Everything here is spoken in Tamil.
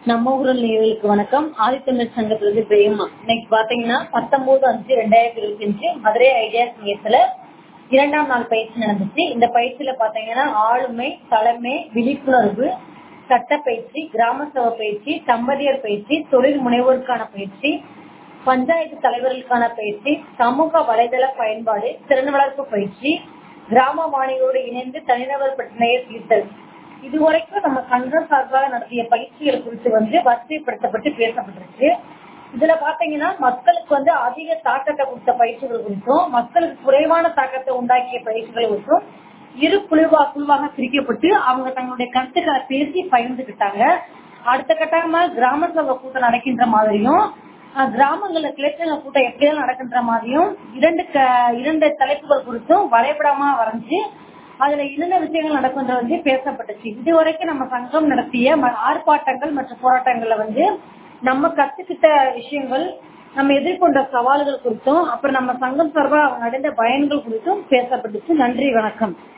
நம்ம ஊரல் நேயர்களுக்கு வணக்கம் ஆதித்தமிழ் சங்கத்திலிருந்து பிரேமா இன்னைக்கு பாத்தீங்கன்னா பத்தொன்பது அஞ்சு ரெண்டாயிரத்தி இருபத்தி அஞ்சு மதுரை ஐடியாஸ் மையத்துல இரண்டாம் நாள் பயிற்சி நடந்துச்சு இந்த பயிற்சியில பாத்தீங்கன்னா ஆளுமை தலைமை விழிப்புணர்வு சட்ட பயிற்சி கிராம சபை பயிற்சி தம்பதியர் பயிற்சி தொழில் முனைவோருக்கான பயிற்சி பஞ்சாயத்து தலைவர்களுக்கான பயிற்சி சமூக வலைதள பயன்பாடு திறன் வளர்ப்பு பயிற்சி கிராம வாணியோடு இணைந்து தனிநபர் பிரச்சனையை தீர்த்தல் இதுவரைக்கும் நம்ம சங்கம் சார்பாக நடத்திய பயிற்சிகள் குறித்து வந்து வரிசைப்படுத்தப்பட்டு பேசப்பட்டிருக்கு இதுல பாத்தீங்கன்னா மக்களுக்கு வந்து அதிக தாக்கத்தை கொடுத்த பயிற்சிகள் குறித்தும் மக்களுக்கு குறைவான தாக்கத்தை உண்டாக்கிய பயிற்சிகள் குறித்தும் இரு குழுவா குழுவாக பிரிக்கப்பட்டு அவங்க தங்களுடைய கருத்துக்களை பேசி பகிர்ந்துகிட்டாங்க அடுத்த கட்டமா கிராம சபை கூட்டம் நடக்கின்ற மாதிரியும் அஹ், கிராமங்கள்ல கிளைச்சங்க கூட்டம் எப்படியெல்லாம் நடக்கின்ற மாதிரியும் இரண்டு க- இரண்டு தலைப்புகள் குறித்தும் வரைபடமா வரைஞ்சு அதுல என்னென்ன விஷயங்கள் நடக்குன்ற வந்து பேசப்பட்டுச்சு இதுவரைக்கும் நம்ம சங்கம் நடத்திய ம- ஆர்ப்பாட்டங்கள் மற்றும் போராட்டங்கள்ல வந்து நம்ம கத்துக்கிட்ட விஷயங்கள் நம்ம எதிர்கொண்ட சவால்கள் குறித்தும் அப்புறம் நம்ம சங்கம் சார்பா அவங்க அடைந்த பயன்கள் குறித்தும் பேசப்பட்டுச்சு நன்றி வணக்கம்